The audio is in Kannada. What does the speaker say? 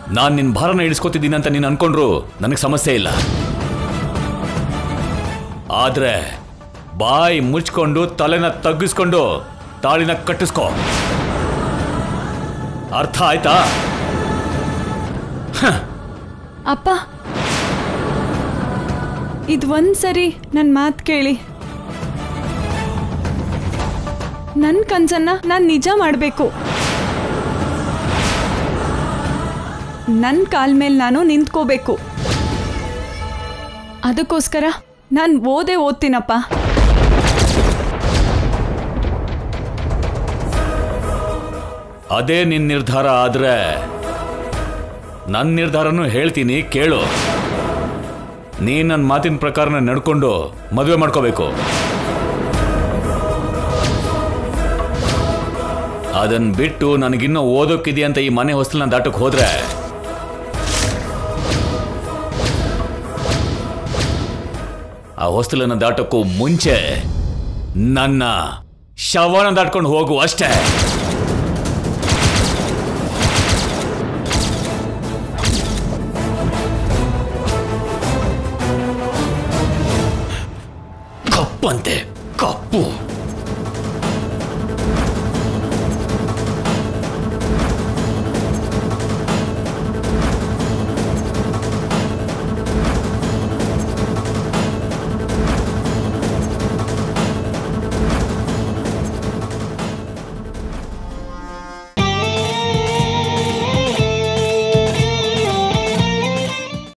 ನಾನು ನಿನ್ನ ಭಾರನ ಇಳಿಸ್ಕೊತಿದ್ದೀನಿ ಅಂತ ನೀನು ಅನ್ಕೊಂಡ್ರು ನನಗೆ ಸಮಸ್ಯೆ ಇಲ್ಲ ಆದ್ರೆ ಬಾಯಿ ಮುಚ್ಕೊಂಡು ತಲೆನ ತಗ್ಗಿಸ್ಕೊಂಡು ತಾಳಿನ ಕಟ್ಟಿಸ್ಕೋ ಅರ್ಥ ಆಯ್ತಾ ಅಪ್ಪ ಇದು ಒಂದ್ಸರಿ ನನ್ನ ಮಾತು ಕೇಳಿ ನನ್ನ ಕನ್ಸನ್ನ ನಾನು ನಿಜ ಮಾಡಬೇಕು ನನ್ನ ಕಾಲ್ ಮೇಲೆ ನಾನು ನಿಂತ್ಕೋಬೇಕು ಅದಕ್ಕೋಸ್ಕರ ನಾನು ಓದೇ ಓದ್ತೀನಪ್ಪ ಅದೇ ನಿನ್ನ ನಿರ್ಧಾರ ಆದ್ರೆ ನನ್ನ ನಿರ್ಧಾರನೂ ಹೇಳ್ತೀನಿ ಕೇಳು ನೀನ್ ನನ್ನ ಮಾತಿನ ಪ್ರಕಾರನ ನಡ್ಕೊಂಡು ಮದುವೆ ಮಾಡ್ಕೋಬೇಕು ಅದನ್ನ ಬಿಟ್ಟು ನನಗಿನ್ನೂ ಓದೋಕ್ಕಿದೆ ಅಂತ ಈ ಮನೆ ಹೊಸ್ತಲನ್ನ ದಾಟಕ್ಕೆ ಹೋದ್ರೆ ಆ ಹೊಸ್ತಲನ್ನ ದಾಟಕ್ಕೂ ಮುಂಚೆ ನನ್ನ ಶವನ ದಾಟ್ಕೊಂಡು ಹೋಗು ಅಷ್ಟೇ ಕಪ್ಪಂತೆ ಕಪ್ಪು